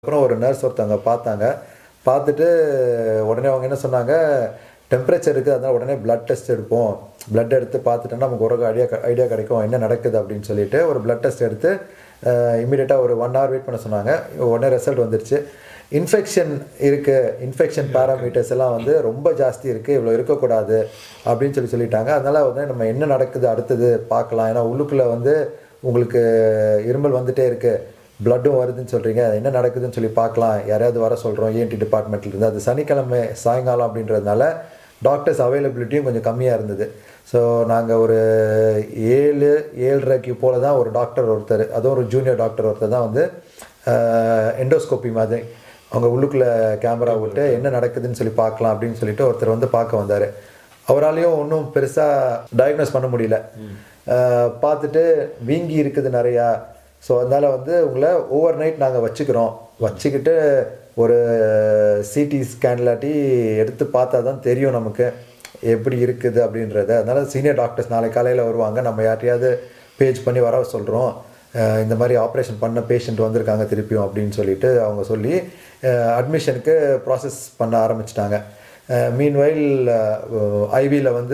அப்புறம் ஒரு நர்ஸ் ஒருத்தவங்க பார்த்தாங்க பார்த்துட்டு உடனே அவங்க என்ன சொன்னாங்க டெம்பரேச்சர் இருக்குது அதனால் உடனே பிளட் டெஸ்ட் எடுப்போம் பிளட் எடுத்து பார்த்துட்டோன்னா நமக்கு ஒரு ஐடியா ஐடியா கிடைக்கும் என்ன நடக்குது அப்படின்னு சொல்லிட்டு ஒரு பிளட் டெஸ்ட் எடுத்து இமீடியட்டாக ஒரு ஒன் ஹவர் வெயிட் பண்ண சொன்னாங்க உடனே ரிசல்ட் வந்துருச்சு இன்ஃபெக்ஷன் இருக்குது இன்ஃபெக்ஷன் பேராமீட்டர்ஸ் எல்லாம் வந்து ரொம்ப ஜாஸ்தி இருக்குது இவ்வளோ இருக்கக்கூடாது அப்படின்னு சொல்லி சொல்லிட்டாங்க அதனால் வந்து நம்ம என்ன நடக்குது அடுத்தது பார்க்கலாம் ஏன்னா உள்ளுக்குள்ளே வந்து உங்களுக்கு இருமல் வந்துட்டே இருக்குது பிளட்டும் வருதுன்னு சொல்கிறீங்க அது என்ன நடக்குதுன்னு சொல்லி பார்க்கலாம் யாரையாவது வர சொல்கிறோம் ஏன்டி டிபார்ட்மெண்ட்லேருந்து அது சனிக்கிழமை சாயங்காலம் அப்படின்றதுனால டாக்டர்ஸ் அவைலபிலிட்டியும் கொஞ்சம் கம்மியாக இருந்தது ஸோ நாங்கள் ஒரு ஏழு ஏழரைக்கு போல தான் ஒரு டாக்டர் ஒருத்தர் அதுவும் ஒரு ஜூனியர் டாக்டர் ஒருத்தர் தான் வந்து எண்டோஸ்கோப்பி மாதிரி அவங்க உள்ளுக்குள்ளே கேமரா விட்டு என்ன நடக்குதுன்னு சொல்லி பார்க்கலாம் அப்படின்னு சொல்லிட்டு ஒருத்தர் வந்து பார்க்க வந்தார் அவராலையும் ஒன்றும் பெருசாக டயக்னோஸ் பண்ண முடியல அஹ் பார்த்துட்டு வீங்கி இருக்குது நிறையா ஸோ அதனால் வந்து உங்களை ஓவர் நைட் நாங்கள் வச்சுக்கிறோம் வச்சுக்கிட்டு ஒரு சிடி ஸ்கேன் இல்லாட்டி எடுத்து பார்த்தா தான் தெரியும் நமக்கு எப்படி இருக்குது அப்படின்றத அதனால் சீனியர் டாக்டர்ஸ் நாளை காலையில் வருவாங்க நம்ம யார்ட்டையாவது பேஜ் பண்ணி வர சொல்கிறோம் இந்த மாதிரி ஆப்ரேஷன் பண்ண பேஷண்ட் வந்திருக்காங்க திருப்பியும் அப்படின்னு சொல்லிட்டு அவங்க சொல்லி அட்மிஷனுக்கு ப்ராசஸ் பண்ண ஆரம்பிச்சிட்டாங்க மீன்வைல் ஐவியில் வந்து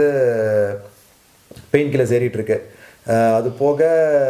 பெயின் கில்லர்ஸ் ஏறிட்டு இருக்கு அஹ் அது போக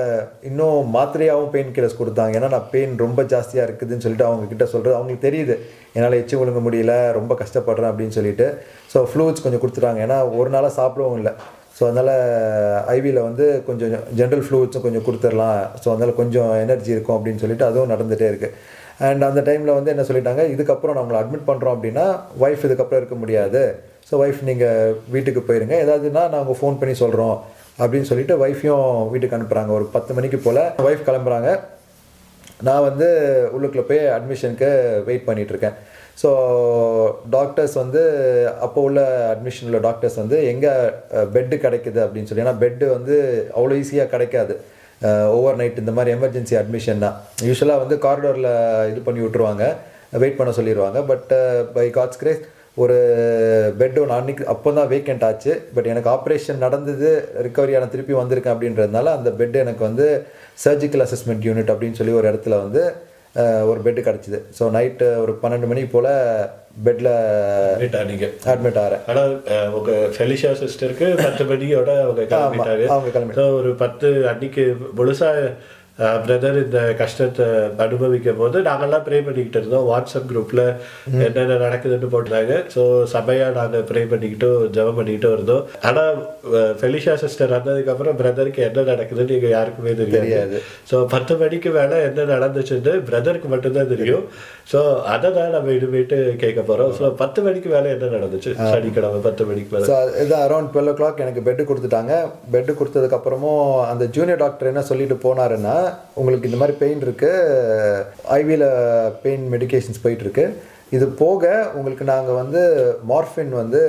இன்னும் மாத்திரையாகவும் பெயின் கில்லர்ஸ் கொடுத்தாங்க ஏன்னா நான் பெயின் ரொம்ப ஜாஸ்தியாக இருக்குதுன்னு சொல்லிட்டு அவங்க கிட்ட சொல்கிறது அவங்களுக்கு தெரியுது என்னால் எச்சு ஒழுங்க முடியல ரொம்ப கஷ்டப்படுறேன் அப்படின்னு சொல்லிட்டு ஸோ ஃப்ளூட்ஸ் கொஞ்சம் கொடுத்துட்டாங்க ஏன்னா ஒரு நாளாக சாப்பிடவும் இல்லை ஸோ அதனால் ஐவியில் வந்து கொஞ்சம் ஜென்ரல் ஃப்ளூட்ஸும் கொஞ்சம் கொடுத்துடலாம் ஸோ அதனால் கொஞ்சம் எனர்ஜி இருக்கும் அப்படின்னு சொல்லிட்டு அதுவும் நடந்துகிட்டே இருக்குது அண்ட் அந்த டைமில் வந்து என்ன சொல்லிட்டாங்க இதுக்கப்புறம் நான் உங்களை அட்மிட் பண்ணுறோம் அப்படின்னா ஒய்ஃப் இதுக்கப்புறம் இருக்க முடியாது ஸோ ஒய்ஃப் நீங்கள் வீட்டுக்கு போயிருங்க ஏதாவதுன்னா நாங்கள் ஃபோன் பண்ணி சொல்கிறோம் அப்படின்னு சொல்லிட்டு ஒய்ஃபையும் வீட்டுக்கு அனுப்புகிறாங்க ஒரு பத்து மணிக்கு போல் ஒய்ஃப் கிளம்புறாங்க நான் வந்து உள்ளுக்குள்ளே போய் அட்மிஷனுக்கு வெயிட் பண்ணிகிட்ருக்கேன் ஸோ டாக்டர்ஸ் வந்து அப்போ உள்ள அட்மிஷன் உள்ள டாக்டர்ஸ் வந்து எங்கே பெட்டு கிடைக்குது அப்படின்னு சொல்லி ஏன்னா பெட்டு வந்து அவ்வளோ ஈஸியாக கிடைக்காது ஓவர் நைட் இந்த மாதிரி எமர்ஜென்சி அட்மிஷன் தான் யூஸ்வலாக வந்து காரிடோரில் இது பண்ணி விட்ருவாங்க வெயிட் பண்ண சொல்லிடுவாங்க பட் பை காட்ஸ் கிரேஸ் ஒரு பெட் ஒன்று அன்னைக்கு அப்போ தான் வேக்கண்ட் ஆச்சு பட் எனக்கு ஆப்ரேஷன் நடந்தது ரிகவரியான திருப்பி வந்திருக்கேன் அப்படின்றதுனால அந்த பெட் எனக்கு வந்து சர்ஜிக்கல் அசஸ்மெண்ட் யூனிட் அப்படின்னு சொல்லி ஒரு இடத்துல வந்து அஹ், ஒரு பெட்டு கிடச்சிது ஸோ நைட்டு ஒரு பன்னெண்டு மணிக்கு போல் பெட்டில் நீங்க அட்மிட் ஆகிறேன் ஆனா அஹ், உங்க ஃபெலிஷா சிஸ்டருக்கு பத்து மணியோட அவங்க கிளம்பிட்டாங்க அவங்க கிளம்பி So, ஒரு பத்து அன்னைக்கு முழுசா பிரதர் இந்த கஷ்டத்தை அனுபவிக்கும் போது நாங்கெல்லாம் ப்ரே பண்ணிக்கிட்டு இருந்தோம் வாட்ஸ்அப் குரூப்ல என்னென்ன நடக்குதுன்னு போட்டாங்க ஸோ சபையா நாங்க ப்ரே பண்ணிக்கிட்டு ஜெபம் பண்ணிக்கிட்டு இருந்தோம் ஆனா அஹ், ஃபெலிஷா சிஸ்டர் வந்ததுக்கு அப்புறம் பிரதருக்கு என்ன நடக்குதுன்னு எங்க யாருக்குமே தெரியாது தெரியாது. ஸோ பத்து மணிக்கு மேல என்ன நடந்துச்சுன்னு பிரதருக்கு மட்டும்தான் தெரியும் ஸோ அதை தான் நம்ம இனிமேட்டு கேட்க போறோம் ஸோ பத்து மணிக்கு மேல என்ன நடந்துச்சு சனிக்கிழமை பத்து மணிக்கு மேல ஸோ இது அரௌண்ட் டுவெல் ஓ கிளாக் எனக்கு பெட்டு கொடுத்துட்டாங்க பெட்டு கொடுத்ததுக்கப்புறமும் அந்த ஜூனியர் டாக்டர் என்ன சொல்லிட்டு போனாருன்னா உங்களுக்கு இந்த மாதிரி பெயின் இருக்குது ஐவியில் பெயின் மெடிகேஷன்ஸ் போயிட்டுருக்கு இது போக உங்களுக்கு நாங்கள் வந்து மார்ஃபின் வந்து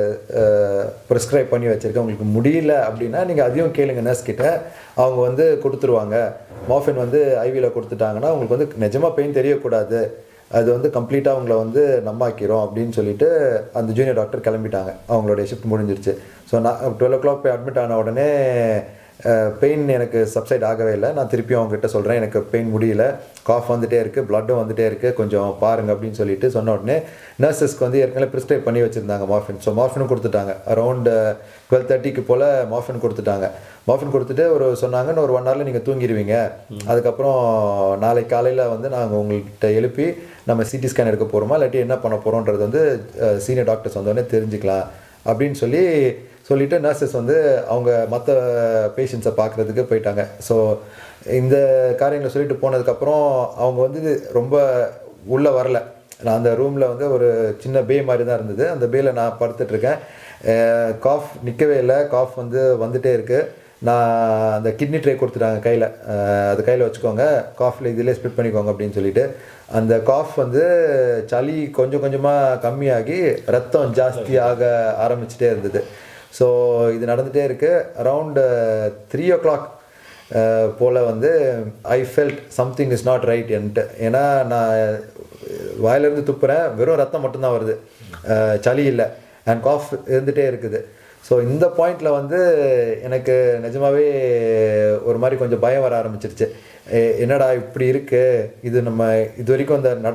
ப்ரிஸ்கிரைப் பண்ணி வச்சுருக்கோம் உங்களுக்கு முடியல அப்படின்னா நீங்கள் அதையும் கேளுங்க நர்ஸ் கிட்ட அவங்க வந்து கொடுத்துருவாங்க மார்ஃபின் வந்து ஐவியில் கொடுத்துட்டாங்கன்னா உங்களுக்கு வந்து நிஜமாக பெயின் தெரியக்கூடாது அது வந்து கம்ப்ளீட்டாக அவங்கள வந்து நம்மாக்கிறோம் அப்படின்னு சொல்லிட்டு அந்த ஜூனியர் டாக்டர் கிளம்பிட்டாங்க அவங்களுடைய ஷிஃப்ட் முடிஞ்சிருச்சு ஸோ நான் டுவெல் ஓ கிளாக் போய் அட்மிட் ஆன உடனே பெயின் எனக்கு சப்சைட் ஆகவே இல்லை நான் திருப்பியும் அவங்ககிட்ட சொல்கிறேன் எனக்கு பெயின் முடியல காஃப் வந்துட்டே இருக்குது ப்ளட்டும் வந்துட்டே இருக்குது கொஞ்சம் பாருங்க அப்படின்னு சொல்லிட்டு சொன்ன உடனே நர்சஸ்க்கு வந்து ஏற்கனவே ப்ரிஸ்கிரைப் பண்ணி வச்சுருந்தாங்க மார்ஃபின் ஸோ மார்ஃபினும் கொடுத்துட்டாங்க அரௌண்ட் டுவெல் தேர்ட்டிக்கு போல் மார்ஃபின் கொடுத்துட்டாங்க மார்ஃபின் கொடுத்துட்டு ஒரு சொன்னாங்கன்னு ஒரு ஒன் ஹவரில் நீங்கள் தூங்கிடுவீங்க அதுக்கப்புறம் நாளைக்கு காலையில் வந்து நாங்கள் உங்கள்கிட்ட எழுப்பி நம்ம சிடி ஸ்கேன் எடுக்க போகிறோமா இல்லாட்டி என்ன பண்ண போகிறோன்றது வந்து சீனியர் டாக்டர்ஸ் வந்தோடனே தெரிஞ்சுக்கலாம் அப்படின்னு சொல்லி சொல்லிட்டு நர்சஸ் வந்து அவங்க மற்ற பேஷண்ட்ஸை பார்க்குறதுக்கு போயிட்டாங்க ஸோ இந்த காரியங்களை சொல்லிட்டு போனதுக்கப்புறம் அவங்க வந்து ரொம்ப உள்ளே வரல நான் அந்த ரூமில் வந்து ஒரு சின்ன பே மாதிரி தான் இருந்தது அந்த பேயில் நான் படுத்துட்ருக்கேன் காஃப் நிற்கவே இல்லை காஃப் வந்து வந்துட்டே இருக்குது நான் அந்த கிட்னி ட்ரே கொடுத்துட்டாங்க கையில் அது கையில் வச்சுக்கோங்க காஃபில் இதிலே ஸ்ப்ளிட் பண்ணிக்கோங்க அப்படின்னு சொல்லிட்டு அந்த காஃப் வந்து சளி கொஞ்சம் கொஞ்சமாக கம்மியாகி ரத்தம் ஜாஸ்தியாக ஆரம்பிச்சிட்டே இருந்தது ஸோ இது நடந்துகிட்டே இருக்குது அரவுண்டு த்ரீ ஓ கிளாக் போல் வந்து I felt something is not right என்ட்டு ஏன்னா நான் வாயிலிருந்து துப்புறேன் வெறும் ரத்தம் மட்டும்தான் வருது அஹ் சளி இல்லை அண்ட் காஃப் இருந்துகிட்டே இருக்குது ஸோ இந்த பாயிண்டில் வந்து எனக்கு நிஜமாவே ஒரு மாதிரி கொஞ்சம் பயம் வர ஆரம்பிச்சிருச்சு எ- என்னடா இப்படி இருக்கு இது நம்ம இது வரைக்கும் அந்த நட